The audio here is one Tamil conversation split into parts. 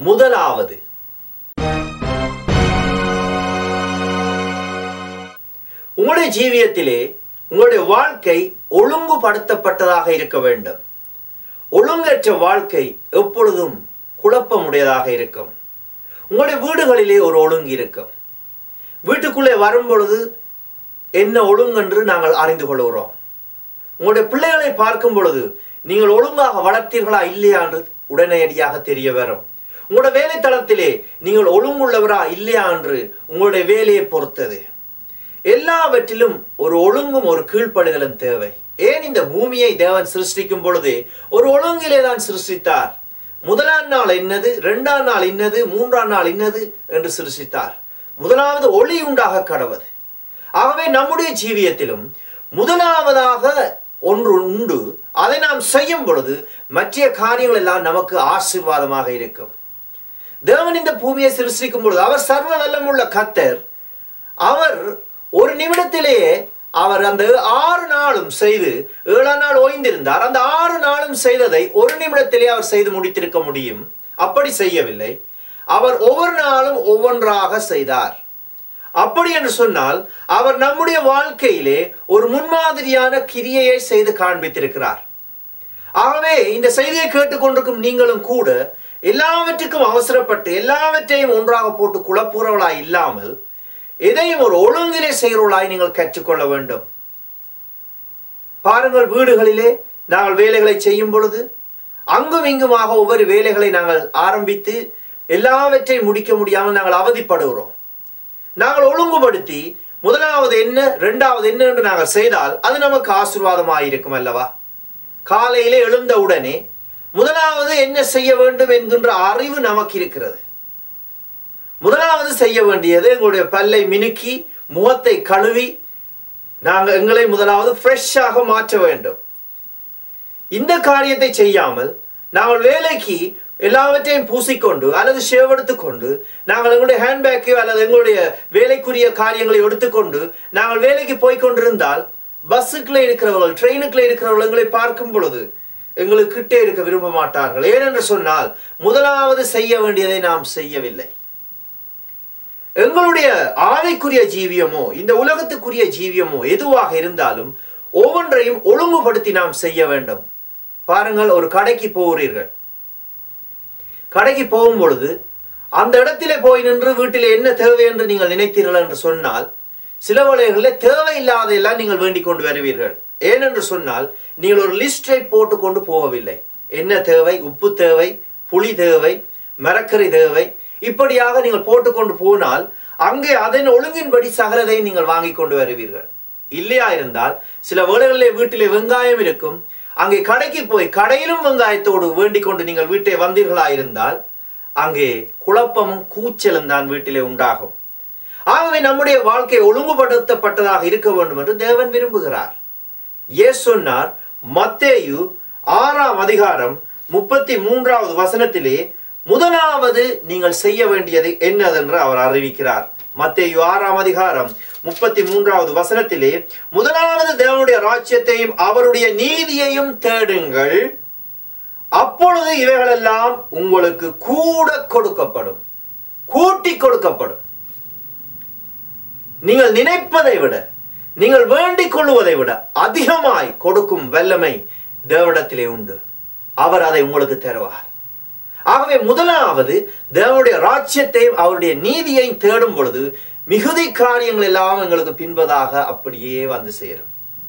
முதலாவது உங்களுடைய ஜீவியத்திலே உங்களுடைய வாழ்க்கை ஒழுங்குபடுத்தப்பட்டதாக இருக்க வேண்டும் ஒழுங்கற்ற வாழ்க்கை எப்பொழுதும் குழப்பமுடையதாக இருக்கும் உங்களுடைய வீடுகளிலே ஒரு ஒழுங்கு இருக்கும் வீட்டுக்குள்ளே வரும் பொழுது என்ன ஒழுங்கென்று நாங்கள் அறிந்து கொள்கிறோம் உங்களுடைய பிள்ளைகளை பார்க்கும் பொழுது நீங்கள் ஒழுங்காக வளர்த்தீர்களா இல்லையா என்று உடனடியாக தெரிய வரும் உங்களுடைய வேலை தளத்திலே நீங்கள் ஒழுங்குள்ளவரா இல்லையா என்று உங்களுடைய வேலையை பொறுத்தது எல்லாவற்றிலும் ஒரு ஒழுங்கும் ஒரு கீழ்ப்படிதலும் தேவை ஏன் இந்த பூமியை தேவன் சிருஷ்டிக்கும் பொழுது ஒரு ஒழுங்கிலே தான் சிருஷ்டித்தார் முதலாம் நாள் என்னது இரண்டாம் நாள் இன்னது மூன்றாம் நாள் இன்னது என்று சிருஷ்டித்தார் முதலாவது ஒளி உண்டாக கடவது ஆகவே நம்முடைய ஜீவியத்திலும் முதலாவதாக ஒன்று உண்டு அதை நாம் செய்யும் பொழுது மற்ற காரியங்கள் எல்லாம் நமக்கு ஆசீர்வாதமாக இருக்கும் தேவன் இந்த பூமியை சிருஷ்டிக்கும் பொழுது அவர் சர்வ வல்லமுள்ள கத்தர் அவர் ஒரு நிமிடத்திலேயே அவர் அந்த ஆறு நாளும் செய்து ஏழாம் நாள் ஓய்ந்திருந்தார் அந்த ஆறு நாளும் செய்ததை ஒரு நிமிடத்திலே அவர் செய்து முடித்திருக்க முடியும் அப்படி செய்யவில்லை அவர் ஒவ்வொரு நாளும் ஒவ்வொன்றாக செய்தார் அப்படி என்று சொன்னால் அவர் நம்முடைய வாழ்க்கையிலே ஒரு முன்மாதிரியான கிரியையை செய்து காண்பித்திருக்கிறார் ஆகவே இந்த செய்தியை கேட்டுக்கொண்டிருக்கும் நீங்களும் கூட எல்லாவற்றுக்கும் அவசரப்பட்டு எல்லாவற்றையும் ஒன்றாக போட்டு குழப்புறவளாய் இல்லாமல் எதையும் ஒரு ஒழுங்கிலே செய்கிறவளாய் நீங்கள் கற்றுக்கொள்ள வேண்டும் பாருங்கள் வீடுகளிலே நாங்கள் வேலைகளை செய்யும் பொழுது அங்கும் இங்குமாக ஒவ்வொரு வேலைகளை நாங்கள் ஆரம்பித்து எல்லாவற்றையும் முடிக்க முடியாமல் நாங்கள் அவதிப்படுகிறோம் நாங்கள் ஒழுங்குபடுத்தி முதலாவது என்ன இரண்டாவது என்ன என்று நாங்கள் செய்தால் அது நமக்கு ஆசீர்வாதமாக இருக்கும் அல்லவா காலையிலே எழுந்த உடனே முதலாவது என்ன செய்ய வேண்டும் என்கின்ற அறிவு நமக்கு இருக்கிறது முதலாவது செய்ய வேண்டியது எங்களுடைய பல்லை மினுக்கி முகத்தை கழுவி நாங்கள் எங்களை முதலாவது ஃப்ரெஷ்ஷாக மாற்ற வேண்டும் இந்த காரியத்தை செய்யாமல் நாங்கள் வேலைக்கு எல்லாவற்றையும் பூசிக்கொண்டு அல்லது ஷேவ் எடுத்துக்கொண்டு நாங்கள் எங்களுடைய ஹேண்ட்பேக்கையோ அல்லது எங்களுடைய வேலைக்குரிய காரியங்களை எடுத்துக்கொண்டு நாங்கள் வேலைக்கு போய் கொண்டிருந்தால் பஸ்ஸுக்குள்ளே இருக்கிறவர்கள் ட்ரெயினுக்குள்ளே இருக்கிறவர்கள் எங்களை பார்க்கும் பொழுது எங்களுக்கு கிட்டே இருக்க விரும்ப மாட்டார்கள் ஏனென்று சொன்னால் முதலாவது செய்ய வேண்டியதை நாம் செய்யவில்லை எங்களுடைய ஆலைக்குரிய ஜீவியமோ இந்த உலகத்துக்குரிய ஜீவியமோ எதுவாக இருந்தாலும் ஒவ்வொன்றையும் ஒழுங்குபடுத்தி நாம் செய்ய வேண்டும் பாருங்கள் ஒரு கடைக்கு போகிறீர்கள் கடைக்கு போகும் பொழுது அந்த இடத்திலே போய் நின்று வீட்டில் என்ன தேவை என்று நீங்கள் நினைத்தீர்கள் என்று சொன்னால் சில வேளைகளில் தேவையில்லாத எல்லாம் நீங்கள் வேண்டிக் கொண்டு வருவீர்கள் ஏனென்று சொன்னால் நீங்கள் ஒரு லிஸ்டை போட்டு கொண்டு போகவில்லை என்ன தேவை உப்பு தேவை புளி தேவை மரக்கறி தேவை இப்படியாக நீங்கள் போட்டுக்கொண்டு போனால் அங்கே அதன் ஒழுங்கின்படி சகலதை நீங்கள் வாங்கி கொண்டு வருவீர்கள் இல்லையா இருந்தால் சில வேளைகளிலே வீட்டிலே வெங்காயம் இருக்கும் அங்கே கடைக்கு போய் கடையிலும் வெங்காயத்தோடு வேண்டிக் கொண்டு நீங்கள் வீட்டை வந்தீர்களா இருந்தால் அங்கே குழப்பமும் கூச்சலும் தான் வீட்டிலே உண்டாகும் ஆகவே நம்முடைய வாழ்க்கை ஒழுங்குபடுத்தப்பட்டதாக இருக்க வேண்டும் என்று தேவன் விரும்புகிறார் இயேசு சொன்னார் மத்தேயு ஆறாம் அதிகாரம் முப்பத்தி மூன்றாவது வசனத்திலே முதலாவது நீங்கள் செய்ய வேண்டியது என்னதென்று அவர் அறிவிக்கிறார் மத்தேயு ஆறாம் அதிகாரம் முப்பத்தி மூன்றாவது வசனத்திலே முதலாவது தேவனுடைய ராஜ்யத்தையும் அவருடைய நீதியையும் தேடுங்கள் அப்பொழுது இவைகளெல்லாம் உங்களுக்கு கூட கொடுக்கப்படும் கூட்டி கொடுக்கப்படும் நீங்கள் நினைப்பதை விட நீங்கள் வேண்டிக் கொள்வதை விட அதிகமாய் கொடுக்கும் வல்லமை தேவனிடத்திலே உண்டு அவர் அதை உங்களுக்கு தருவார் ஆகவே முதலாவது தேவனுடைய ராஜ்யத்தையும் அவருடைய நீதியையும் தேடும் பொழுது மிகுதி காரியங்கள் எல்லாம் எங்களுக்கு பின்பதாக அப்படியே வந்து சேரும்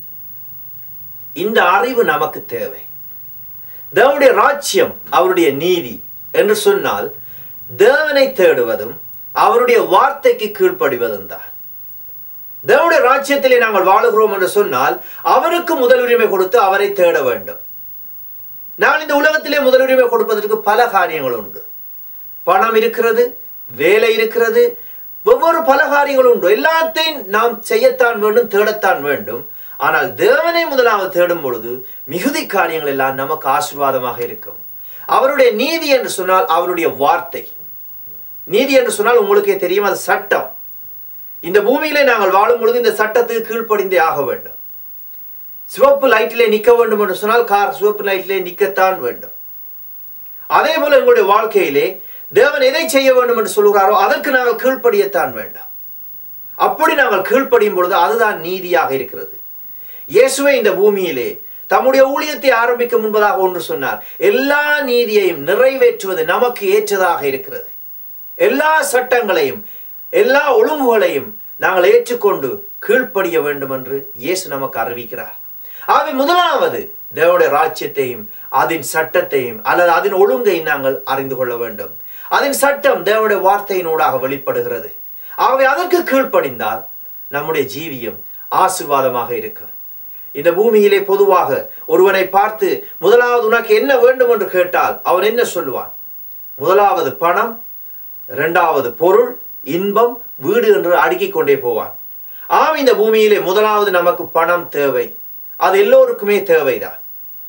இந்த அறிவு நமக்கு தேவை தேவனுடைய ராஜ்யம் அவருடைய நீதி என்று சொன்னால் தேவனை தேடுவதும் அவருடைய வார்த்தைக்கு கீழ்ப்படிவதும் தான் தேவனுடைய ராஜ்யத்திலே நாங்கள் வாழுகிறோம் என்று சொன்னால் அவருக்கு முதலுரிமை கொடுத்து அவரை தேட வேண்டும் நான் இந்த உலகத்திலே முதலுரிமை கொடுப்பதற்கு பல காரியங்கள் உண்டு பணம் இருக்கிறது வேலை இருக்கிறது ஒவ்வொரு பல காரியங்கள் உண்டு எல்லாத்தையும் நாம் செய்யத்தான் வேண்டும் தேடத்தான் வேண்டும் ஆனால் தேவனை முதலாவது தேடும் பொழுது மிகுதி காரியங்கள் எல்லாம் நமக்கு ஆசீர்வாதமாக இருக்கும் அவருடைய நீதி என்று சொன்னால் அவருடைய வார்த்தை நீதி என்று சொன்னால் உங்களுக்கே தெரியும் அது சட்டம் இந்த பூமியிலே நாங்கள் வாழும் பொழுது இந்த சட்டத்துக்கு கீழ்ப்படிந்தே ஆக வேண்டும் சிவப்பு லைட்டிலே நிற்க வேண்டும் என்று சொன்னால் கார் சிவப்பு லைட்டிலே நிற்கத்தான் வேண்டும் அதே போல எங்களுடைய வாழ்க்கையிலே தேவன் எதை செய்ய வேண்டும் என்று சொல்கிறாரோ அதற்கு நாங்கள் கீழ்ப்படியத்தான் வேண்டாம் அப்படி நாங்கள் கீழ்ப்படியும் பொழுது அதுதான் நீதியாக இருக்கிறது இயேசுவே இந்த பூமியிலே தம்முடைய ஊழியத்தை ஆரம்பிக்க முன்பதாக ஒன்று சொன்னார் எல்லா நீதியையும் நிறைவேற்றுவது நமக்கு ஏற்றதாக இருக்கிறது எல்லா சட்டங்களையும் எல்லா ஒழுங்குகளையும் நாங்கள் ஏற்றுக்கொண்டு கீழ்ப்படிய வேண்டும் என்று இயேசு நமக்கு அறிவிக்கிறார் ஆகவே முதலாவது தேவனுடைய ராஜ்யத்தையும் அதன் சட்டத்தையும் அல்லது அதன் ஒழுங்கை நாங்கள் அறிந்து கொள்ள வேண்டும் அதன் சட்டம் தேவனுடைய வார்த்தையினூடாக வெளிப்படுகிறது ஆகவே அதற்கு கீழ்ப்படிந்தால் நம்முடைய ஜீவியம் ஆசீர்வாதமாக இருக்கும் இந்த பூமியிலே பொதுவாக ஒருவனை பார்த்து முதலாவது உனக்கு என்ன வேண்டும் என்று கேட்டால் அவன் என்ன சொல்லுவான் முதலாவது பணம் இரண்டாவது பொருள் இன்பம் வீடு என்று அடுக்கிக் கொண்டே போவான் ஆம் இந்த பூமியிலே முதலாவது நமக்கு பணம் தேவை அது எல்லோருக்குமே தேவைதான்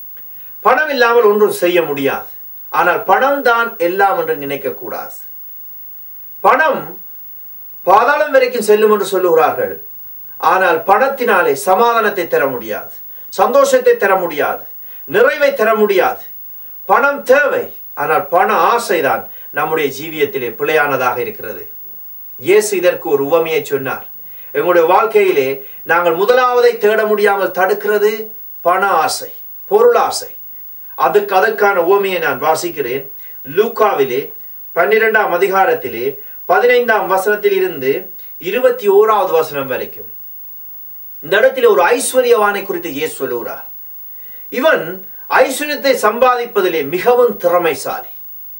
பணம் இல்லாமல் ஒன்றும் செய்ய முடியாது ஆனால் பணம் தான் எல்லாம் என்று நினைக்கக்கூடாது பணம் பாதாளம் வரைக்கும் செல்லும் என்று சொல்லுகிறார்கள் ஆனால் பணத்தினாலே சமாதானத்தை தர முடியாது சந்தோஷத்தை தர முடியாது நிறைவை தர முடியாது பணம் தேவை ஆனால் பண ஆசைதான் நம்முடைய ஜீவியத்திலே பிழையானதாக இருக்கிறது இயேசு இதற்கு ஒரு உவமையை சொன்னார் எங்களுடைய வாழ்க்கையிலே நாங்கள் முதலாவதை தேட முடியாமல் தடுக்கிறது பண ஆசை பொருள் ஆசை அதுக்கு அதற்கான உவமையை நான் வாசிக்கிறேன் லூக்காவிலே பன்னிரெண்டாம் அதிகாரத்திலே பதினைந்தாம் வசனத்தில் இருந்து இருபத்தி ஓராவது வசனம் வரைக்கும் இந்த இடத்தில் ஒரு ஐஸ்வர்யவானை குறித்து இயேசு சொல்லுகிறார் இவன் ஐஸ்வர்யத்தை சம்பாதிப்பதிலே மிகவும் திறமைசாலி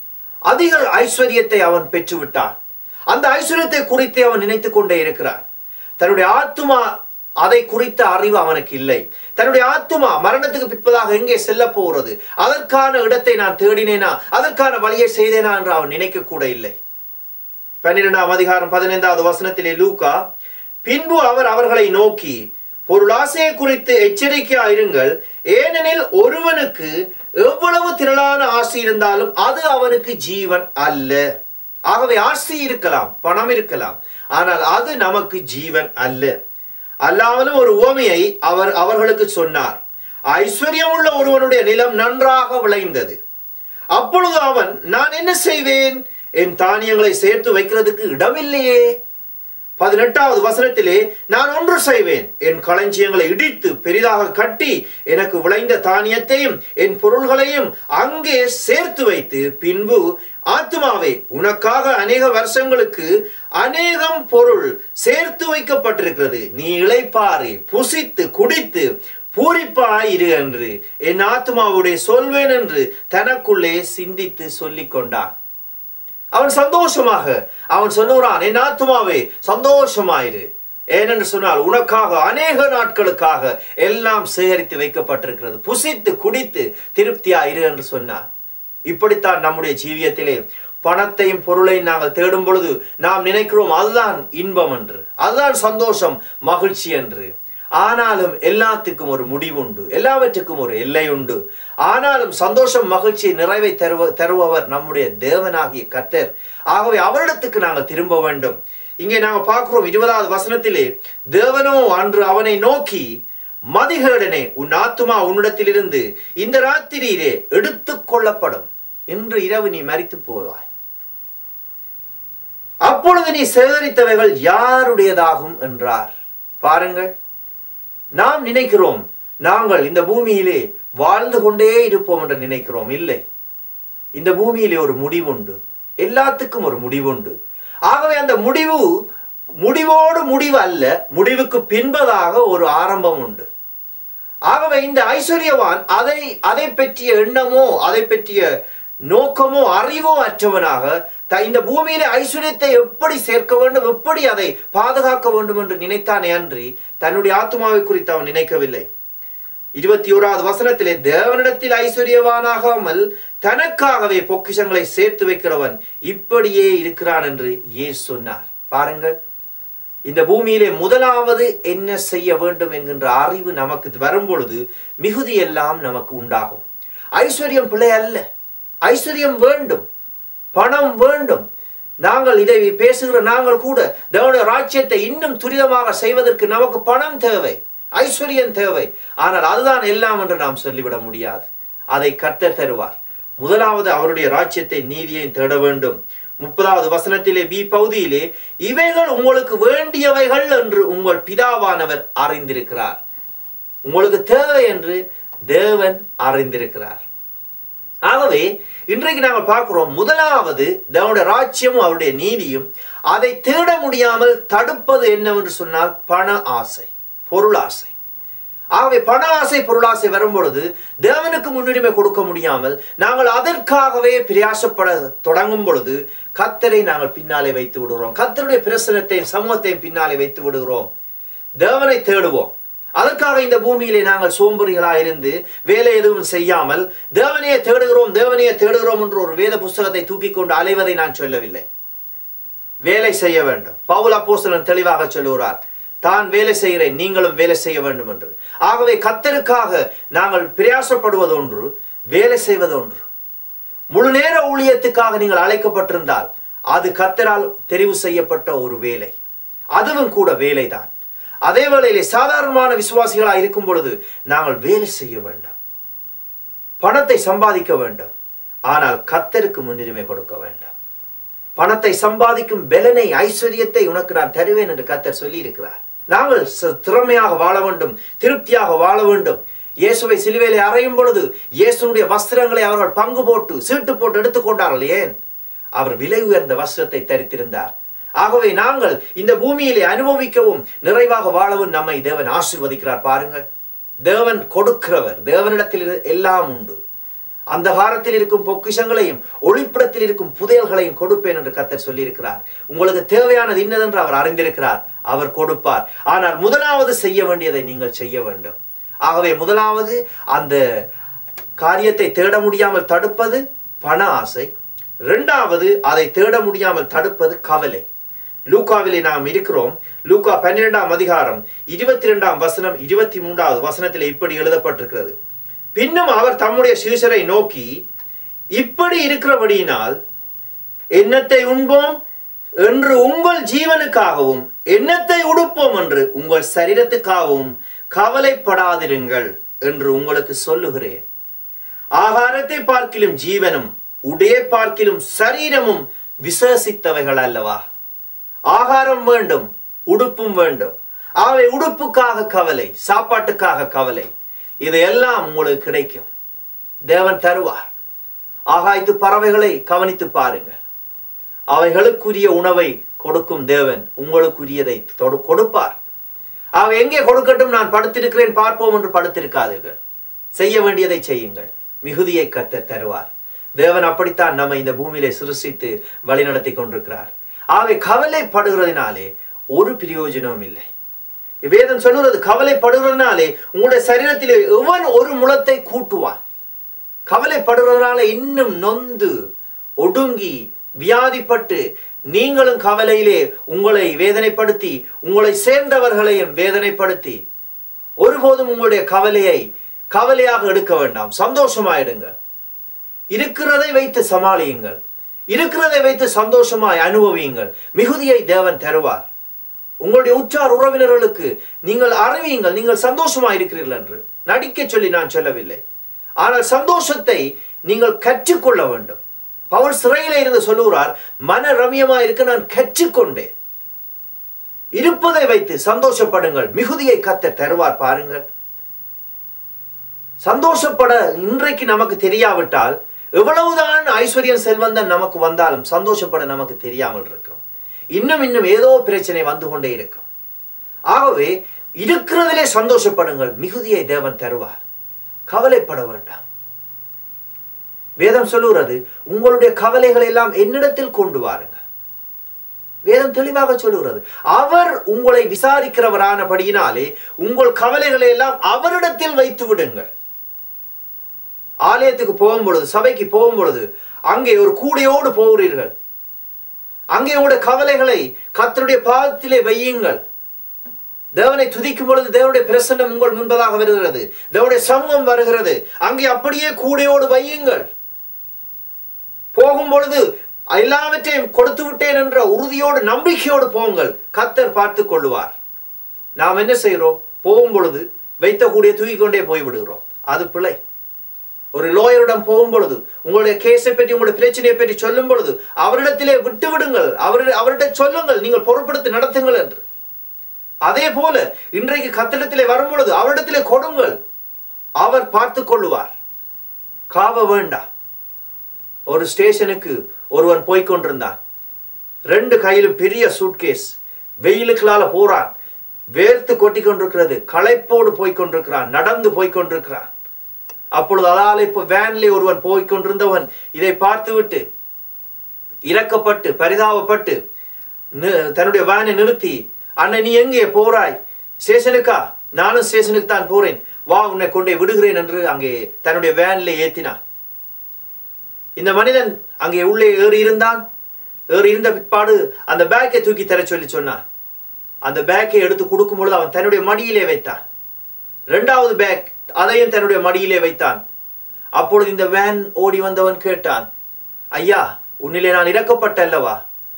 அதிக ஐஸ்வர்யத்தை அவன் பெற்றுவிட்டான் அந்த ஐஸ்வர்யத்தை குறித்து அவன் நினைத்துக் கொண்டே இருக்கிறான் தன்னுடைய ஆத்துமா அதை குறித்த அறிவு அவனுக்கு இல்லை தன்னுடைய ஆத்துமா மரணத்துக்கு பிற்பதாக எங்கே செல்ல போகிறது அதற்கான இடத்தை நான் தேடினேனா அதற்கான வழியை செய்தேனா என்று அவன் நினைக்க கூட இல்லை பன்னிரெண்டாம் அதிகாரம் பதினைந்தாவது வசனத்திலே லூக்கா பின்பு அவர் அவர்களை நோக்கி பொருளாசையை குறித்து எச்சரிக்கையா இருங்கள் ஏனெனில் ஒருவனுக்கு எவ்வளவு திரளான ஆசை இருந்தாலும் அது அவனுக்கு ஜீவன் அல்ல ஆகவே ஆசை இருக்கலாம் பணம் இருக்கலாம் ஆனால் அது நமக்கு ஜீவன் அல்ல அல்லாமலும் ஒரு உவமையை அவர் அவர்களுக்கு சொன்னார் ஐஸ்வர்யம் உள்ள ஒருவனுடைய நிலம் நன்றாக விளைந்தது அப்பொழுது அவன் நான் என்ன செய்வேன் என் தானியங்களை சேர்த்து வைக்கிறதுக்கு இடமில்லையே பதினெட்டாவது வசனத்திலே நான் ஒன்று செய்வேன் என் களஞ்சியங்களை இடித்து பெரிதாக கட்டி எனக்கு விளைந்த தானியத்தையும் என் பொருள்களையும் அங்கே சேர்த்து வைத்து பின்பு ஆத்மாவே உனக்காக அநேக வருஷங்களுக்கு அநேகம் பொருள் சேர்த்து வைக்கப்பட்டிருக்கிறது நீ இளைப்பாரி புசித்து குடித்து பூரிப்பாயிரு என்று என் ஆத்மாவுடைய சொல்வேன் என்று தனக்குள்ளே சிந்தித்து சொல்லிக் கொண்டான் அவன் சந்தோஷமாக அவன் சொல்லுகிறான் என் ஆத்மாவே சந்தோஷமாயிரு ஏனென்று சொன்னால் உனக்காக அநேக நாட்களுக்காக எல்லாம் சேகரித்து வைக்கப்பட்டிருக்கிறது புசித்து குடித்து திருப்தியாயிரு என்று சொன்னார் இப்படித்தான் நம்முடைய ஜீவியத்திலே பணத்தையும் பொருளையும் நாங்கள் தேடும் பொழுது நாம் நினைக்கிறோம் அதுதான் இன்பம் என்று அதுதான் சந்தோஷம் மகிழ்ச்சி என்று ஆனாலும் எல்லாத்துக்கும் ஒரு முடிவுண்டு எல்லாவற்றுக்கும் ஒரு எல்லை உண்டு ஆனாலும் சந்தோஷம் மகிழ்ச்சி நிறைவை தருவ தருபவர் நம்முடைய தேவனாகிய கத்தர் ஆகவே அவரிடத்துக்கு நாங்கள் திரும்ப வேண்டும் இங்கே நாங்கள் பார்க்கிறோம் இருபதாவது வசனத்திலே தேவனோ அன்று அவனை நோக்கி மதிகேடனே உன் ஆத்துமா உன்னிடத்திலிருந்து இந்த ராத்திரியிலே எடுத்துக் கொள்ளப்படும் இன்று இரவு நீ மரித்து போவாய் அப்பொழுது நீ சேகரித்தவைகள் யாருடையதாகும் என்றார் பாருங்கள் நாம் நினைக்கிறோம் நாங்கள் இந்த பூமியிலே வாழ்ந்து கொண்டே இருப்போம் என்று நினைக்கிறோம் இல்லை இந்த பூமியிலே ஒரு முடிவுண்டு எல்லாத்துக்கும் ஒரு முடிவுண்டு ஆகவே அந்த முடிவு முடிவோடு முடிவு அல்ல முடிவுக்கு பின்பதாக ஒரு ஆரம்பம் உண்டு ஆகவே இந்த ஐஸ்வர்யவான் அதை அதை பற்றிய எண்ணமோ அதை பற்றிய நோக்கமோ அறிவோ அற்றவனாக த- இந்த பூமியில ஐஸ்வர்யத்தை எப்படி சேர்க்க வேண்டும் எப்படி அதை பாதுகாக்க வேண்டும் என்று நினைத்தானே அன்றி தன்னுடைய ஆத்மாவை குறித்து அவன் நினைக்கவில்லை இருபத்தி ஓராவது வசனத்திலே தேவனிடத்தில் ஐஸ்வர்யவானாகாமல் தனக்காகவே பொக்கிஷங்களை சேர்த்து வைக்கிறவன் இப்படியே இருக்கிறான் என்று இயேசு சொன்னார் பாருங்கள் இந்த பூமியிலே முதலாவது என்ன செய்ய வேண்டும் என்கின்ற அறிவு நமக்கு வரும் பொழுது மிகுதி எல்லாம் நமக்கு உண்டாகும் ஐஸ்வர்யம் பிழை அல்ல ஐஸ்வர்யம் வேண்டும் பணம் வேண்டும் நாங்கள் இதை பேசுகிற நாங்கள் கூட தேவனுடைய ராஜ்யத்தை இன்னும் துரிதமாக செய்வதற்கு நமக்கு பணம் தேவை ஐஸ்வர்யம் தேவை ஆனால் அதுதான் எல்லாம் என்று நாம் சொல்லிவிட முடியாது அதை கர்த்தர் தருவார் முதலாவது அவருடைய ராஜ்யத்தை நீதியையும் தேட வேண்டும் முப்பதாவது வசனத்திலே பி பகுதியிலே இவைகள் உங்களுக்கு வேண்டியவைகள் என்று உங்கள் பிதாவானவர் அறிந்திருக்கிறார் உங்களுக்கு தேவை என்று தேவன் அறிந்திருக்கிறார் ஆகவே இன்றைக்கு நாங்கள் பார்க்கிறோம் முதலாவது தேவனுடைய ராஜ்யமும் அவருடைய நீதியும் அதை தேட முடியாமல் தடுப்பது என்னவென்று சொன்னால் பண ஆசை பொருளாசை ஆகவே பண ஆசை பொருளாசை வரும்பொழுது தேவனுக்கு முன்னுரிமை கொடுக்க முடியாமல் நாங்கள் அதற்காகவே பிரயாசப்பட தொடங்கும் பொழுது கத்தரை நாங்கள் பின்னாலே வைத்து விடுகிறோம் கத்தருடைய பிரசனத்தையும் சமூகத்தையும் பின்னாலே வைத்து விடுகிறோம் தேவனை தேடுவோம் அதற்காக இந்த பூமியிலே நாங்கள் சோம்பறிகளாக இருந்து வேலை எதுவும் செய்யாமல் தேவனையே தேடுகிறோம் தேவனையே தேடுகிறோம் என்று ஒரு வேத புஸ்தகத்தை தூக்கி கொண்டு அலைவதை நான் சொல்லவில்லை வேலை செய்ய வேண்டும் பவுல் அப்போஸ்தலன் தெளிவாக சொல்லுகிறார் தான் வேலை செய்கிறேன் நீங்களும் வேலை செய்ய வேண்டும் என்று ஆகவே கத்தருக்காக நாங்கள் பிரயாசப்படுவது ஒன்று வேலை செய்வது ஒன்று முழு நேர ஊழியத்துக்காக நீங்கள் அழைக்கப்பட்டிருந்தால் அது கத்தரால் தெரிவு செய்யப்பட்ட ஒரு வேலை அதுவும் கூட வேலைதான் அதே வேளையிலே சாதாரணமான விசுவாசிகளாக இருக்கும் பொழுது நாங்கள் வேலை செய்ய வேண்டாம் பணத்தை சம்பாதிக்க வேண்டும் ஆனால் கத்தருக்கு முன்னுரிமை கொடுக்க வேண்டாம் பணத்தை சம்பாதிக்கும் பெலனை ஐஸ்வர்யத்தை உனக்கு நான் தருவேன் என்று கத்தர் சொல்லி இருக்கிறார் நாங்கள் ச- திறமையாக வாழ வேண்டும் திருப்தியாக வாழ வேண்டும் இயேசுவை சிலுவையிலே அறையும் பொழுது இயேசுனுடைய வஸ்திரங்களை அவர்கள் பங்கு போட்டு சீட்டு போட்டு எடுத்துக்கொண்டார்கள் ஏன் அவர் விலை உயர்ந்த வஸ்திரத்தை தரித்திருந்தார் ஆகவே நாங்கள் இந்த பூமியிலே அனுபவிக்கவும் நிறைவாக வாழவும் நம்மை தேவன் ஆசீர்வதிக்கிறார் பாருங்கள் தேவன் கொடுக்கிறவர் தேவனிடத்தில் இரு- எல்லாம் உண்டு அந்த காலத்தில் இருக்கும் பொக்கிஷங்களையும் ஒளிப்பிடத்தில் இருக்கும் புதையல்களையும் கொடுப்பேன் என்று கத்தர் சொல்லியிருக்கிறார் உங்களுக்கு தேவையானது இன்னதென்று அவர் அறிந்திருக்கிறார் அவர் கொடுப்பார் ஆனால் முதலாவது செய்ய வேண்டியதை நீங்கள் செய்ய வேண்டும் ஆகவே முதலாவது அந்த காரியத்தை தேட முடியாமல் தடுப்பது பண ஆசை இரண்டாவது அதை தேட முடியாமல் தடுப்பது கவலை லூக்காவிலே நாம் இருக்கிறோம் லூக்கா பன்னிரெண்டாம் அதிகாரம் இருபத்தி ரெண்டாம் வசனம் இருபத்தி மூன்றாவது வசனத்தில் இப்படி எழுதப்பட்டிருக்கிறது பின்னும் அவர் தம்முடைய சீஷரை நோக்கி இப்படி இருக்கிறபடியினால் எண்ணத்தை உண்போம் என்று உங்கள் ஜீவனுக்காகவும் எண்ணத்தை உடுப்போம் என்று உங்கள் சரீரத்துக்காகவும் கவலைப்படாதிருங்கள் என்று உங்களுக்கு சொல்லுகிறேன் ஆகாரத்தை பார்க்கிலும் ஜீவனும் உடைய பார்க்கிலும் சரீரமும் விசேஷித்தவைகள் அல்லவா ஆகாரம் வேண்டும் உடுப்பும் வேண்டும் ஆகவே உடுப்புக்காக கவலை சாப்பாட்டுக்காக கவலை இதையெல்லாம் உங்களுக்கு கிடைக்கும் தேவன் தருவார் ஆகாய்த்து பறவைகளை கவனித்து பாருங்கள் அவைகளுக்குரிய உணவை கொடுக்கும் தேவன் உங்களுக்குரியதை தொடு- கொடுப்பார் அவ எங்கே கொடுக்கட்டும் நான் படுத்திருக்கிறேன் பார்ப்போம் என்று படுத்திருக்காதீர்கள் செய்ய வேண்டியதை செய்யுங்கள் மிகுதியை கத்த தருவார் தேவன் அப்படித்தான் நம்ம இந்த பூமியிலே சிருஷ்டித்து வழிநடத்தி கொண்டிருக்கிறார் ஆகவே கவலைப்படுகிறதினாலே ஒரு பிரயோஜனமும் இல்லை வேதம் சொல்லுறது கவலைப்படுகிறதுனாலே உங்களுடைய சரீரத்திலே எவன் ஒரு முளத்தை கூட்டுவான் கவலைப்படுறதுனால இன்னும் நொந்து ஒடுங்கி வியாதிப்பட்டு நீங்களும் கவலையிலே உங்களை வேதனைப்படுத்தி உங்களை சேர்ந்தவர்களையும் வேதனைப்படுத்தி ஒருபோதும் உங்களுடைய கவலையை கவலையாக எடுக்க வேண்டாம் சந்தோஷமாயிடுங்கள் இருக்கிறதை வைத்து சமாளியுங்கள் இருக்கிறதை வைத்து சந்தோஷமாய் அனுபவியுங்கள் மிகுதியை தேவன் தருவார் உங்களுடைய உற்றார் உறவினர்களுக்கு நீங்கள் அறிவியுங்கள் நீங்கள் சந்தோஷமா இருக்கிறீர்கள் என்று நடிக்க சொல்லி நான் சொல்லவில்லை ஆனால் சந்தோஷத்தை நீங்கள் கற்றுக்கொள்ள வேண்டும் பவுல் சிறையில இருந்து சொல்லுகிறார் மன ரம்யமா இருக்க நான் கற்றுக்கொண்டேன் இருப்பதை வைத்து சந்தோஷப்படுங்கள் மிகுதியை கத்த தருவார் பாருங்கள் சந்தோஷப்பட இன்றைக்கு நமக்கு தெரியாவிட்டால் எவ்வளவுதான் ஐஸ்வர்யம் செல்வந்தன் நமக்கு வந்தாலும் சந்தோஷப்பட நமக்கு தெரியாமல் இருக்கும் இன்னும் இன்னும் ஏதோ பிரச்சனை வந்து கொண்டே இருக்கும் ஆகவே இருக்கிறதிலே சந்தோஷப்படுங்கள் மிகுதியை தேவன் தருவார் கவலைப்பட வேண்டாம் வேதம் சொல்லுகிறது உங்களுடைய கவலைகளை எல்லாம் என்னிடத்தில் கொண்டு வாருங்கள் வேதம் தெளிவாக சொல்லுகிறது அவர் உங்களை விசாரிக்கிறவரானபடியினாலே உங்கள் கவலைகளை எல்லாம் அவரிடத்தில் வைத்து விடுங்கள் ஆலயத்துக்கு போகும் பொழுது சபைக்கு போகும் பொழுது அங்கே ஒரு கூடையோடு போகிறீர்கள் அங்கே உங்களுடைய கவலைகளை கர்த்தருடைய பாதத்திலே வையுங்கள் தேவனை துதிக்கும் பொழுது தேவனுடைய பிரசன்னம் உங்கள் முன்பதாக வருகிறது தேவனுடைய சமூகம் வருகிறது அங்கே அப்படியே கூடையோடு வையுங்கள் போகும் பொழுது எல்லாவற்றையும் கொடுத்து விட்டேன் என்ற உறுதியோடு நம்பிக்கையோடு போங்கள் கத்தர் பார்த்து கொள்ளுவார் நாம் என்ன செய்கிறோம் போகும் பொழுது வைத்த கூடிய தூக்கி கொண்டே போய் விடுகிறோம் அது பிழை ஒரு லோயரிடம் போகும் பொழுது உங்களுடைய கேஸை பற்றி உங்களுடைய பிரச்சனையை பற்றி சொல்லும் பொழுது அவரிடத்திலே விட்டு விடுங்கள் அவர் அவரிடம் சொல்லுங்கள் நீங்கள் பொருட்படுத்தி நடத்துங்கள் என்று அதே போல இன்றைக்கு கத்திடத்திலே வரும் பொழுது அவரிடத்திலே கொடுங்கள் அவர் பார்த்து கொள்ளுவார் காவ வேண்டாம் ஒரு ஸ்டேஷனுக்கு ஒருவன் போய்க் கொண்டிருந்தான் ரெண்டு கையிலும் பெரிய சூட்கேஸ் வெயிலுக்களால போறான் வேர்த்து கொட்டி கொண்டிருக்கிறது களைப்போடு போய்க் கொண்டிருக்கிறான் நடந்து போய்க் கொண்டிருக்கிறான் அப்பொழுது அதால இப்போ வேன்ல ஒருவன் போய்க் கொண்டிருந்தவன் இதை பார்த்துவிட்டு இறக்கப்பட்டு பரிதாபப்பட்டு நி- தன்னுடைய வேனை நிறுத்தி அண்ணன் நீ எங்கே போறாய் ஸ்டேஷனுக்கா நானும் ஸ்டேஷனுக்கு தான் போறேன் வா உன்னை கொண்டே விடுகிறேன் என்று அங்கே தன்னுடைய வேன்ல ஏத்தினான் இந்த மனிதன் அங்கே உள்ளே ஏறி இருந்தான் ஏறி இருந்த பிற்பாடு அந்த பேக்கை தூக்கி தர சொல்லி சொன்னான் அந்த பேக்கை எடுத்து கொடுக்கும் பொழுது அவன் தன்னுடைய மடியிலே வைத்தான் இரண்டாவது பேக் அதையும் தன்னுடைய மடியிலே வைத்தான் அப்பொழுது இந்த வேன் ஓடி வந்தவன் கேட்டான் ஐயா உன்னிலே நான் இறக்கப்பட்ட அல்லவா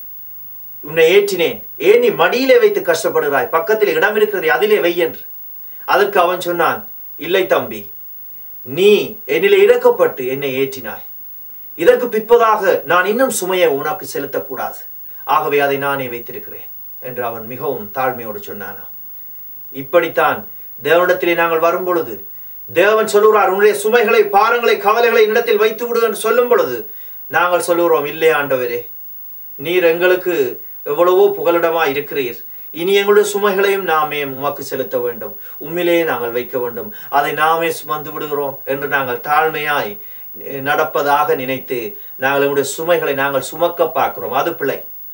உன்னை ஏற்றினேன் ஏன் நீ மடியிலே வைத்து கஷ்டப்படுகிறாய் பக்கத்தில் இடம் இருக்கிறது அதிலே வை என்று அதற்கு அவன் சொன்னான் இல்லை தம்பி நீ என்னிலே இறக்கப்பட்டு என்னை ஏற்றினாய் இதற்கு பிற்பதாக நான் இன்னும் சுமையை உனக்கு செலுத்தக்கூடாது ஆகவே அதை நானே வைத்திருக்கிறேன் என்று அவன் மிகவும் தாழ்மையோடு சொன்னானா இப்படித்தான் தேவனிடத்திலே நாங்கள் வரும் பொழுது தேவன் சொல்லுகிறார் உன்னுடைய சுமைகளை பாரங்களை கவலைகளை என்னிடத்தில் வைத்து விடு என்று சொல்லும் பொழுது நாங்கள் சொல்லுகிறோம் இல்லை ஆண்டவரே நீர் எங்களுக்கு எவ்வளவோ புகலிடமா இருக்கிறீர் இனி எங்களுடைய சுமைகளையும் நாமே உமக்கு செலுத்த வேண்டும் உண்மையிலேயே நாங்கள் வைக்க வேண்டும் அதை நாமே சுமந்து விடுகிறோம் என்று நாங்கள் தாழ்மையாய் நடப்பதாக நினைத்து நாங்கள் எங்களுடைய சுமைகளை நாங்கள் சுமக்க பார்க்கிறோம் அது பிழை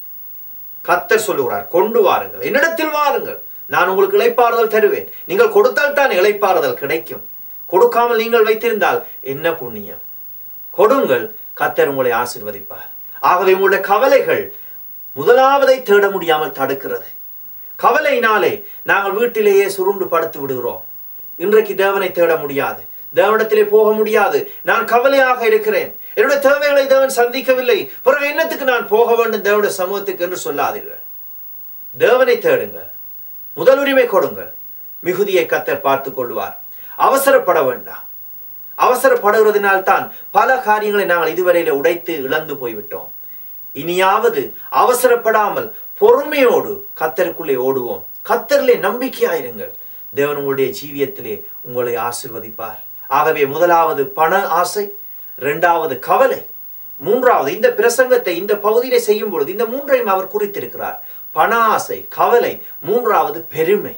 கத்தர் சொல்லுகிறார் கொண்டு வாருங்கள் என்னிடத்தில் வாருங்கள் நான் உங்களுக்கு இளைப்பாறுதல் தருவேன் நீங்கள் கொடுத்தால் தான் இளைப்பாறுதல் கிடைக்கும் கொடுக்காமல் நீங்கள் வைத்திருந்தால் என்ன புண்ணியம் கொடுங்கள் கத்தர் உங்களை ஆசிர்வதிப்பார் ஆகவே உங்களுடைய கவலைகள் முதலாவதை தேட முடியாமல் தடுக்கிறது கவலையினாலே நாங்கள் வீட்டிலேயே சுருண்டு படுத்து விடுகிறோம் இன்றைக்கு தேவனை தேட முடியாது தேவனிடத்திலே போக முடியாது நான் கவலையாக இருக்கிறேன் என்னுடைய தேவைகளை தேவன் சந்திக்கவில்லை பிறகு என்னத்துக்கு நான் போக வேண்டும் தேவனுடைய சமூகத்துக்கு என்று சொல்லாதீர்கள் தேவனை தேடுங்கள் முதல் உரிமை கொடுங்கள் மிகுதியை கத்தர் பார்த்து கொள்வார் அவசரப்பட வேண்டாம் அவசரப்படுகிறதுனால் தான் பல காரியங்களை நாங்கள் இதுவரையில உடைத்து இழந்து போய்விட்டோம் இனியாவது அவசரப்படாமல் பொறுமையோடு கத்தருக்குள்ளே ஓடுவோம் கத்தரிலே நம்பிக்கையாயிருங்கள் தேவன் உங்களுடைய ஜீவியத்திலே உங்களை ஆசிர்வதிப்பார் ஆகவே முதலாவது பண ஆசை இரண்டாவது கவலை மூன்றாவது இந்த பிரசங்கத்தை இந்த பகுதியிலே செய்யும் பொழுது இந்த மூன்றையும் அவர் குறித்திருக்கிறார் பண ஆசை கவலை மூன்றாவது பெருமை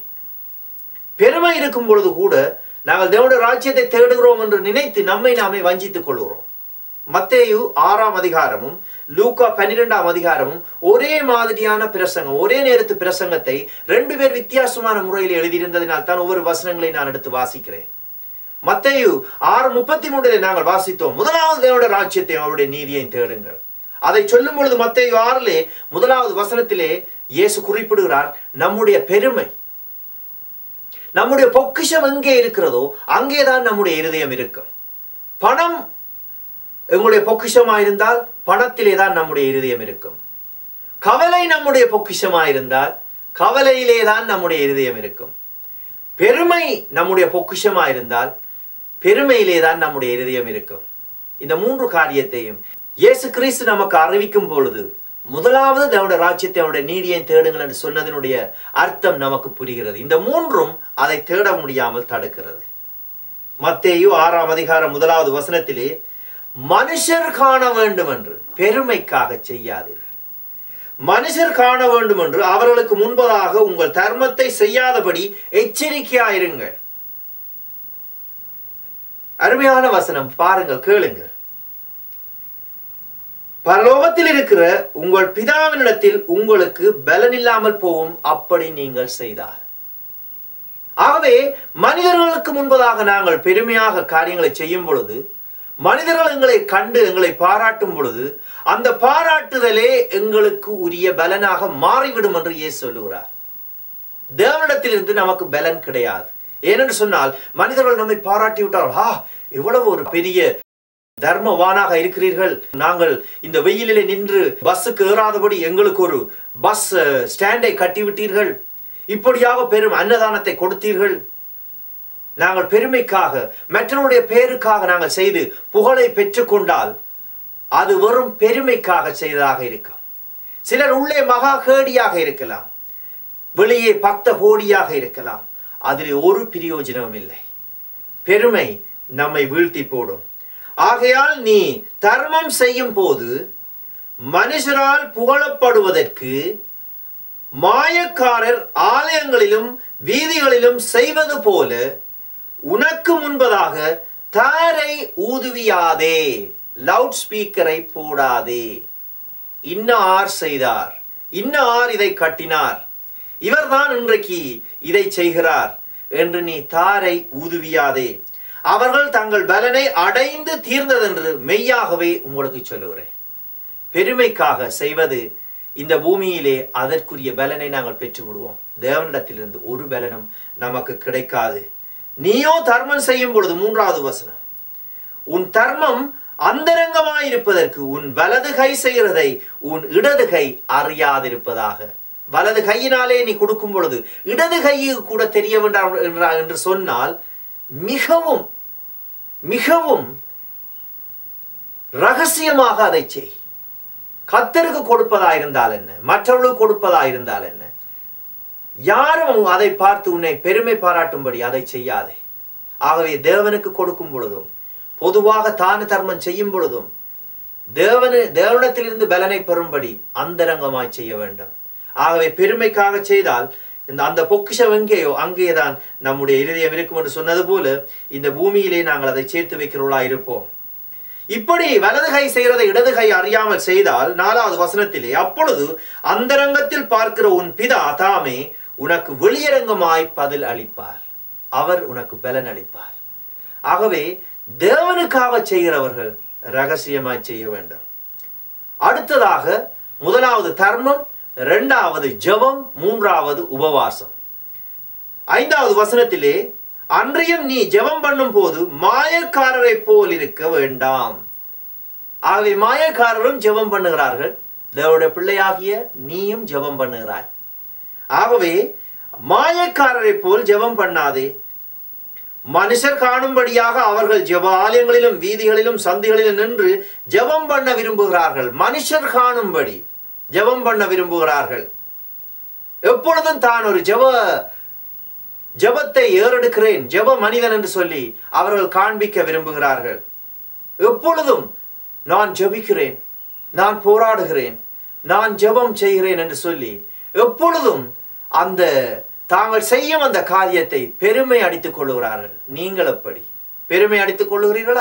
பெருமை இருக்கும் பொழுது கூட நாங்கள் தேவனுடைய ராஜ்யத்தை தேடுகிறோம் என்று நினைத்து நம்மை நாமே வஞ்சித்துக் கொள்கிறோம் மத்தேயு ஆறாம் அதிகாரமும் லூக்கா பன்னிரெண்டாம் அதிகாரமும் ஒரே மாதிரியான பிரசங்கம் ஒரே நேரத்து பிரசங்கத்தை ரெண்டு பேர் வித்தியாசமான முறையில் எழுதியிருந்ததினால் தான் ஒவ்வொரு வசனங்களை நான் எடுத்து வாசிக்கிறேன் மத்தேயு ஆறு முப்பத்தி மூன்றில் நாங்கள் வாசித்தோம் முதலாவது தேவனுடைய ராஜ்யத்தையும் அவருடைய நீதியையும் தேடுங்கள் அதை சொல்லும் பொழுது மத்தேயு ஆறிலே முதலாவது வசனத்திலே இயேசு குறிப்பிடுகிறார் நம்முடைய பெருமை நம்முடைய பொக்கிஷம் எங்கே இருக்கிறதோ அங்கேதான் நம்முடைய இருதயம் இருக்கும் பணம் எங்களுடைய பொக்கிஷமாயிருந்தால் பணத்திலே தான் நம்முடைய இருதயம் இருக்கும் கவலை நம்முடைய பொக்கிஷமாயிருந்தால் கவலையிலே தான் நம்முடைய இருதயம் இருக்கும் பெருமை நம்முடைய பொக்கிஷமாயிருந்தால் பெருமையிலே தான் நம்முடைய இருதயம் இருக்கும் இந்த மூன்று காரியத்தையும் இயேசு கிறிஸ்து நமக்கு அறிவிக்கும் பொழுது முதலாவது தேவனுடைய ராஜ்யத்தை அவனுடைய நீதியை தேடுங்கள் என்று சொன்னதனுடைய அர்த்தம் நமக்கு புரிகிறது இந்த மூன்றும் அதை தேட முடியாமல் தடுக்கிறது மத்தேயு ஆறாம் அதிகாரம் முதலாவது வசனத்திலே மனுஷர் காண வேண்டும் என்று பெருமைக்காக செய்யாதீர்கள் மனுஷர் காண வேண்டும் என்று அவர்களுக்கு முன்பதாக உங்கள் தர்மத்தை செய்யாதபடி எச்சரிக்கையாயிருங்கள் அருமையான வசனம் பாருங்கள் கேளுங்கள் பரலோகத்தில் இருக்கிற உங்கள் பிதாவினிடத்தில் உங்களுக்கு பலன் இல்லாமல் போகும் அப்படி நீங்கள் செய்தால் ஆகவே மனிதர்களுக்கு முன்பதாக நாங்கள் பெருமையாக காரியங்களை செய்யும் பொழுது மனிதர்கள் எங்களை கண்டு எங்களை பாராட்டும் பொழுது அந்த பாராட்டுதலே எங்களுக்கு உரிய பலனாக மாறிவிடும் என்று இயேசு சொல்லுகிறார் தேவனிடத்திலிருந்து நமக்கு பலன் கிடையாது ஏனென்று சொன்னால் மனிதர்கள் நம்மை பாராட்டி விட்டார்கள் ஆ இவ்வளவு ஒரு பெரிய தர்மவானாக இருக்கிறீர்கள் நாங்கள் இந்த வெயிலிலே நின்று பஸ்ஸுக்கு ஏறாதபடி எங்களுக்கு ஒரு பஸ் ஸ்டாண்டை கட்டி விட்டீர்கள் இப்படியாக பெரும் அன்னதானத்தை கொடுத்தீர்கள் நாங்கள் பெருமைக்காக மற்றவருடைய பேருக்காக நாங்கள் செய்து புகழை பெற்றுக்கொண்டால் அது வெறும் பெருமைக்காக செய்ததாக இருக்கும் சிலர் உள்ளே மகா கேடியாக இருக்கலாம் வெளியே பக்த கோடியாக இருக்கலாம் அதில் ஒரு பிரயோஜனமும் இல்லை பெருமை நம்மை வீழ்த்தி போடும் ஆகையால் நீ தர்மம் செய்யும் போது மனுஷரால் புகழப்படுவதற்கு மாயக்காரர் ஆலயங்களிலும் வீதிகளிலும் செய்வது போல உனக்கு முன்பதாக தாரை ஊதுவியாதே லவுட் ஸ்பீக்கரை போடாதே இன்ன ஆர் செய்தார் இன்ன ஆர் இதை கட்டினார் இவர்தான் இன்றைக்கு இதை செய்கிறார் என்று நீ தாரை ஊதுவியாதே அவர்கள் தங்கள் பலனை அடைந்து தீர்ந்ததென்று மெய்யாகவே உங்களுக்கு சொல்லுகிறேன் பெருமைக்காக செய்வது இந்த பூமியிலே அதற்குரிய பலனை நாங்கள் பெற்று விடுவோம் தேவனிடத்திலிருந்து ஒரு பலனும் நமக்கு கிடைக்காது நீயோ தர்மம் செய்யும் பொழுது மூன்றாவது வசனம் உன் தர்மம் அந்தரங்கமாயிருப்பதற்கு உன் வலது கை செய்கிறதை உன் இடது கை அறியாதிருப்பதாக வலது கையினாலே நீ கொடுக்கும் பொழுது இடது கைக்கு கூட தெரிய வேண்டாம் என்றா- என்று சொன்னால் மிகவும் மிகவும் ரகசியமாக அதை செய் கத்தருக்கு கொடுப்பதா இருந்தால் என்ன மற்றவர்களுக்கு கொடுப்பதா இருந்தால் என்ன யாரும் அதை பார்த்து உன்னை பெருமை பாராட்டும்படி அதை செய்யாதே ஆகவே தேவனுக்கு கொடுக்கும் பொழுதும் பொதுவாக தான தர்மம் செய்யும் பொழுதும் தேவனு தேவனிடத்திலிருந்து பலனை பெறும்படி அந்தரங்கமாய் செய்ய வேண்டும் ஆகவே பெருமைக்காக செய்தால் இந்த அந்த பொக்கிஷம் எங்கேயோ அங்கேதான் நம்முடைய இருதயம் இருக்கும் என்று சொன்னது போல இந்த பூமியிலே நாங்கள் அதை சேர்த்து வைக்கிறவர்களா இருப்போம் இப்படி வலது கை செய்கிறதை இடது கை அறியாமல் செய்தால் நாலாவது வசனத்திலே அப்பொழுது அந்தரங்கத்தில் பார்க்கிற உன் பிதா தாமே உனக்கு வெளியரங்கமாய் பதில் அளிப்பார் அவர் உனக்கு பலன் அளிப்பார் ஆகவே தேவனுக்காக செய்கிறவர்கள் ரகசியமாய் செய்ய வேண்டும் அடுத்ததாக முதலாவது தர்மம் இரண்டாவது ஜெபம் மூன்றாவது உபவாசம் ஐந்தாவது வசனத்திலே அன்றியும் நீ ஜெபம் பண்ணும் போது மாயக்காரரை போல் இருக்க வேண்டாம் ஆகவே மாயக்காரரும் ஜெபம் பண்ணுகிறார்கள் தேவனுடைய பிள்ளையாகிய நீயும் ஜெபம் பண்ணுகிறாய் ஆகவே மாயக்காரரை போல் ஜெபம் பண்ணாதே மனுஷர் காணும்படியாக அவர்கள் ஜெப ஆலயங்களிலும் வீதிகளிலும் சந்திகளிலும் நின்று ஜெபம் பண்ண விரும்புகிறார்கள் மனுஷர் காணும்படி ஜெபம் பண்ண விரும்புகிறார்கள் எப்பொழுதும் தான் ஒரு ஜெப ஜெபத்தை ஏறெடுக்கிறேன் ஜெப மனிதன் என்று சொல்லி அவர்கள் காண்பிக்க விரும்புகிறார்கள் எப்பொழுதும் நான் ஜெபிக்கிறேன் நான் போராடுகிறேன் நான் ஜெபம் செய்கிறேன் என்று சொல்லி எப்பொழுதும் அந்த தாங்கள் செய்யும் அந்த காரியத்தை பெருமை அடித்துக் கொள்ளுகிறார்கள் நீங்கள் எப்படி பெருமை அடித்துக் கொள்ளுகிறீர்களா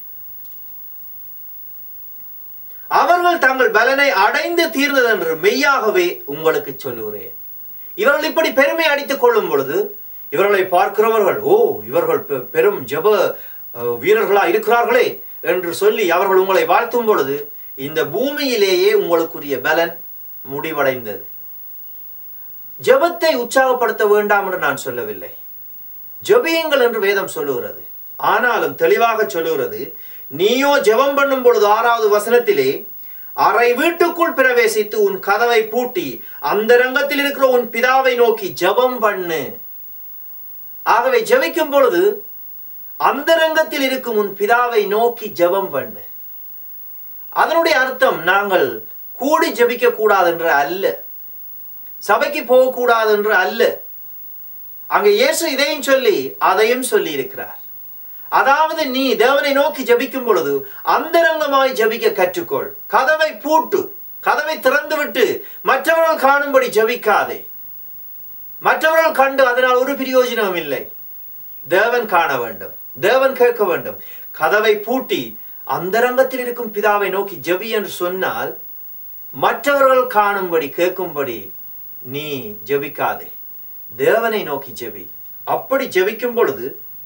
அவர்கள் தங்கள் பலனை அடைந்து தீர்ந்ததென்று மெய்யாகவே உங்களுக்கு சொல்லுகிறேன் இவர்கள் இப்படி பெருமை அடித்துக் கொள்ளும் பொழுது இவர்களை பார்க்கிறவர்கள் ஓ இவர்கள் பெ- பெரும் ஜெப அஹ், வீரர்களா இருக்கிறார்களே என்று சொல்லி அவர்கள் உங்களை வாழ்த்தும் பொழுது இந்த பூமியிலேயே உங்களுக்குரிய பலன் முடிவடைந்தது ஜெபத்தை உற்சாகப்படுத்த வேண்டாம் என்று நான் சொல்லவில்லை ஜெபியுங்கள் என்று வேதம் சொல்லுகிறது ஆனாலும் தெளிவாக சொல்லுகிறது நீயோ ஜெபம் பண்ணும் பொழுது ஆறாவது வசனத்திலே அறை வீட்டுக்குள் பிரவேசித்து உன் கதவை பூட்டி அந்த ரங்கத்தில் இருக்கிற உன் பிதாவை நோக்கி ஜெபம் பண்ணு ஆகவே ஜெபிக்கும் பொழுது அந்த ரங்கத்தில் இருக்கும் உன் பிதாவை நோக்கி ஜெபம் பண்ணு அதனுடைய அர்த்தம் நாங்கள் கூடி ஜெபிக்க கூடாது என்று அல்ல சபைக்கு போகக்கூடாது என்று அல்ல அங்கே இயேசு இதையும் சொல்லி அதையும் சொல்லி இருக்கிறார் அதாவது நீ தேவனை நோக்கி ஜெபிக்கும் பொழுது அந்தரங்கமாய் ஜெபிக்க கற்றுக்கொள் கதவை பூட்டு கதவை திறந்து விட்டு மற்றவர்கள் காணும்படி ஜெபிக்காதே மற்றவர்கள் கண்டு அதனால் ஒரு பிரயோஜனமும் இல்லை தேவன் காண வேண்டும் தேவன் கேட்க வேண்டும் கதவை பூட்டி அந்தரங்கத்தில் இருக்கும் பிதாவை நோக்கி ஜெபி என்று சொன்னால் மற்றவர்கள் காணும்படி கேட்கும்படி நீ ஜெபிக்காதே தேவனை நோக்கி ஜெபி அப்படி ஜெபிக்கும் பொழுது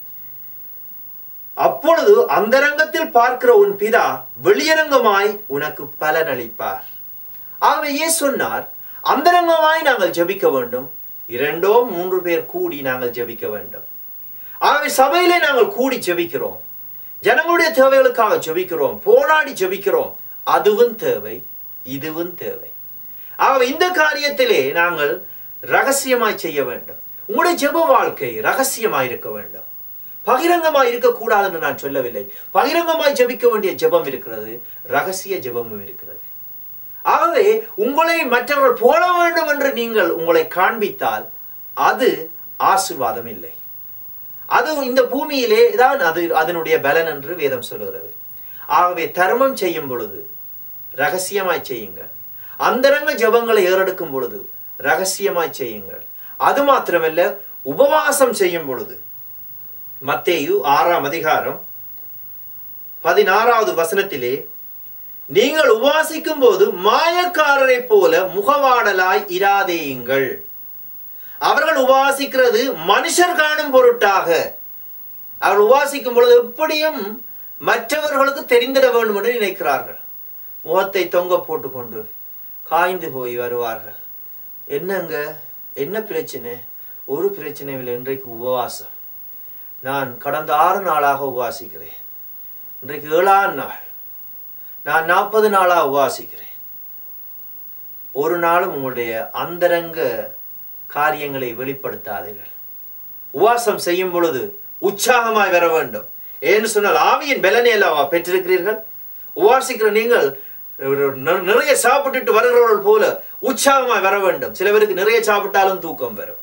அப்பொழுது அந்தரங்கத்தில் பார்க்கிற உன் பிதா வெளியரங்கமாய் உனக்கு பலனளிப்பார் ஆகவே இயேசு சொன்னார் அந்தரங்கமாய் நாங்கள் ஜெபிக்க வேண்டும் இரண்டோ மூன்று பேர் கூடி நாங்கள் ஜெபிக்க வேண்டும் ஆகவே சபையிலே நாங்கள் கூடி ஜெபிக்கிறோம் ஜனங்களுடைய தேவைகளுக்காக ஜெபிக்கிறோம் போராடி ஜெபிக்கிறோம் அதுவும் தேவை இதுவும் தேவை ஆகவே இந்த காரியத்திலே நாங்கள் ரகசியமாய் செய்ய வேண்டும் உங்களுடைய ஜெப வாழ்க்கை ரகசியமாய் இருக்க வேண்டும் பகிரங்கமாய் இருக்கக்கூடாது என்று நான் சொல்லவில்லை பகிரங்கமாய் ஜெபிக்க வேண்டிய ஜெபம் இருக்கிறது ரகசிய ஜெபமும் இருக்கிறது ஆகவே உங்களை மற்றவர்கள் போல வேண்டும் என்று நீங்கள் உங்களை காண்பித்தால் அது ஆசிர்வாதம் இல்லை அது இந்த பூமியிலே தான் அது அதனுடைய பலன் என்று வேதம் சொல்லுகிறது ஆகவே தர்மம் செய்யும் பொழுது ரகசியமாய் செய்யுங்கள் அந்தரங்க ஜெபங்களை ஏறெடுக்கும் பொழுது ரகசியமாய் செய்யுங்கள் அது மாத்திரமல்ல உபவாசம் செய்யும் பொழுது மத்தேயு ஆறாம் அதிகாரம் பதினாறாவது வசனத்திலே நீங்கள் உபாசிக்கும் போது மாயக்காரரை போல முகவாடலாய் இராதேயுங்கள் அவர்கள் உபாசிக்கிறது மனுஷர் காணும் பொருட்டாக அவர்கள் உபாசிக்கும் பொழுது எப்படியும் மற்றவர்களுக்கு தெரிந்திட வேண்டும் என்று நினைக்கிறார்கள் முகத்தை தொங்க போட்டுக்கொண்டு காய்ந்து போய் வருவார்கள் என்னங்க என்ன பிரச்சனை ஒரு பிரச்சனையும் இல்லை இன்றைக்கு உபவாசம் நான் கடந்த ஆறு நாளாக உபாசிக்கிறேன் இன்றைக்கு ஏழாம் நாள் நான் நாற்பது நாளாக உபாசிக்கிறேன் ஒரு நாளும் உங்களுடைய அந்தரங்க காரியங்களை வெளிப்படுத்தாதீர்கள் உபாசம் செய்யும் பொழுது உற்சாகமாய் வர வேண்டும் ஏன்னு சொன்னால் ஆவியின் பலனை அல்லவா பெற்றிருக்கிறீர்கள் உபாசிக்கிற நீங்கள் ஒரு நி- நிறைய சாப்பிட்டுட்டு வருகிறவர்கள் போல உற்சாகமாய் வர வேண்டும் சில பேருக்கு நிறைய சாப்பிட்டாலும் தூக்கம் வரும்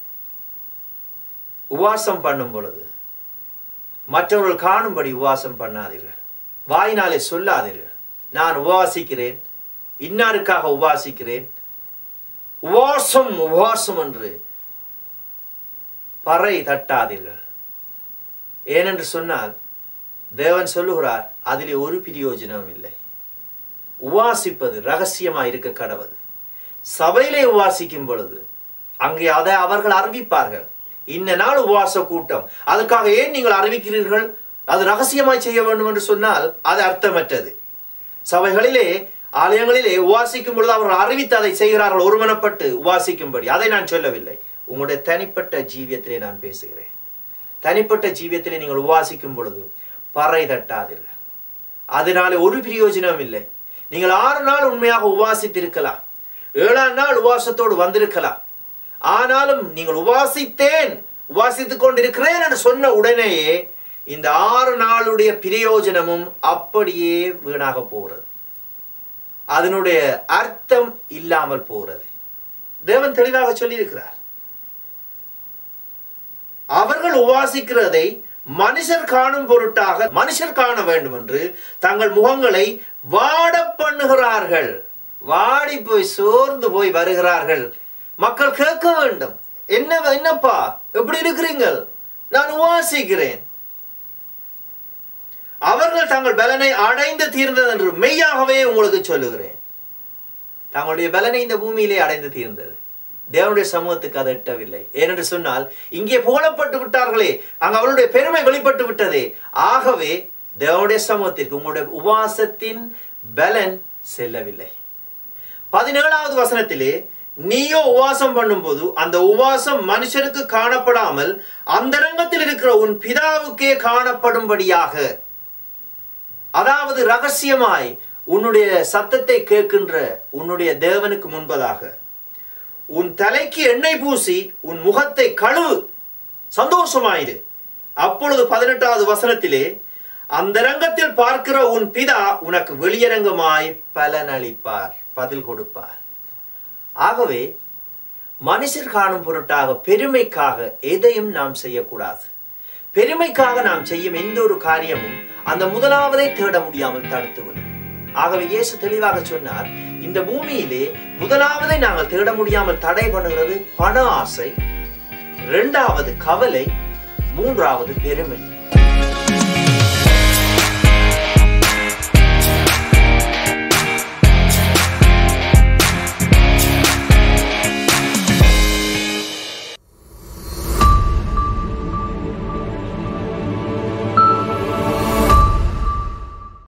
உபாசம் பண்ணும் பொழுது மற்றவர்கள் காணும்படி உபவாசம் பண்ணாதீர்கள் வாயினாலே சொல்லாதீர்கள் நான் உபவாசிக்கிறேன் இன்னாருக்காக உபவாசிக்கிறேன் உபவாசம் உபவாசம் என்று பறை தட்டாதீர்கள் ஏனென்று சொன்னால் தேவன் சொல்லுகிறார் அதிலே ஒரு பிரயோஜனம் இல்லை உவாசிப்பது ரகசியமாய் இருக்க கடவுது சபையிலே உவாசிக்கும் பொழுது அங்கே அதை அவர்கள் அறிவிப்பார்கள் இன்ன நாள் உபவாச கூட்டம் அதுக்காக ஏன் நீங்கள் அறிவிக்கிறீர்கள் அது ரகசியமாய் செய்ய வேண்டும் என்று சொன்னால் அது அர்த்தமற்றது சபைகளிலே ஆலயங்களிலே உவாசிக்கும் பொழுது அவர்கள் அறிவித்து அதை செய்கிறார்கள் ஒருமனப்பட்டு உவாசிக்கும்படி அதை நான் சொல்லவில்லை உங்களுடைய தனிப்பட்ட ஜீவியத்திலே நான் பேசுகிறேன் தனிப்பட்ட ஜீவியத்திலே நீங்கள் உவாசிக்கும் பொழுது பறை தட்டாதீர்கள் அதனால ஒரு பிரயோஜனம் இல்லை நீங்கள் ஆறு நாள் உண்மையாக உபாசித்திருக்கலாம் ஏழாம் நாள் உபாசத்தோடு வந்திருக்கலாம் ஆனாலும் நீங்கள் உபாசித்தேன் உபாசித்துக் கொண்டிருக்கிறேன் என்று சொன்ன உடனேயே இந்த ஆறு நாளுடைய பிரயோஜனமும் அப்படியே வீணாக போகிறது அதனுடைய அர்த்தம் இல்லாமல் போகிறது தேவன் தெளிவாக சொல்லியிருக்கிறார் அவர்கள் உபாசிக்கிறதை மனுஷர் காணும் பொருட்டாக மனுஷர் காண வேண்டும் என்று தங்கள் முகங்களை வாட பண்ணுகிறார்கள் வாடி போய் சோர்ந்து போய் வருகிறார்கள் மக்கள் கேட்க வேண்டும் என்ன என்னப்பா எப்படி இருக்கிறீங்கள் நான் உபாசிக்கிறேன் அவர்கள் தங்கள் பலனை அடைந்து தீர்ந்தது என்று மெய்யாகவே உங்களுக்கு சொல்லுகிறேன் தங்களுடைய பலனை இந்த பூமியிலே அடைந்து தீர்ந்தது தேவனுடைய சமூகத்துக்கு அது எட்டவில்லை ஏனென்று சொன்னால் இங்கே புகழப்பட்டு விட்டார்களே அங்கு அவருடைய பெருமை வெளிப்பட்டு விட்டதே ஆகவே தேவனுடைய சமூகத்திற்கு உங்களுடைய உபாசத்தின் பலன் செல்லவில்லை பதினேழாவது வசனத்திலே நீயோ உபாசம் பண்ணும்போது அந்த உபாசம் மனுஷருக்கு காணப்படாமல் அந்தரங்கத்தில் இருக்கிற உன் பிதாவுக்கே காணப்படும்படியாக அதாவது ரகசியமாய் உன்னுடைய சத்தத்தை கேட்கின்ற உன்னுடைய தேவனுக்கு முன்பதாக உன் தலைக்கு எண்ணெய் பூசி உன் முகத்தை கழுவு சந்தோஷமாயிரு அப்பொழுது பதினெட்டாவது வசனத்திலே அந்த ரங்கத்தில் பார்க்கிற உன் பிதா உனக்கு வெளியரங்கமாய் பலனளிப்பார் பதில் கொடுப்பார் ஆகவே மனுஷர் காணும் பொருட்டாக பெருமைக்காக எதையும் நாம் செய்யக்கூடாது பெருமைக்காக நாம் செய்யும் எந்த ஒரு காரியமும் அந்த முதலாவதை தேட முடியாமல் தடுத்துவிடும் ஆகவே இயேசு தெளிவாக சொன்னார் இந்த பூமியிலே முதலாவதை நாங்கள் தேட முடியாமல் தடை பண்ணுகிறது பண ஆசை இரண்டாவது கவலை மூன்றாவது பெருமை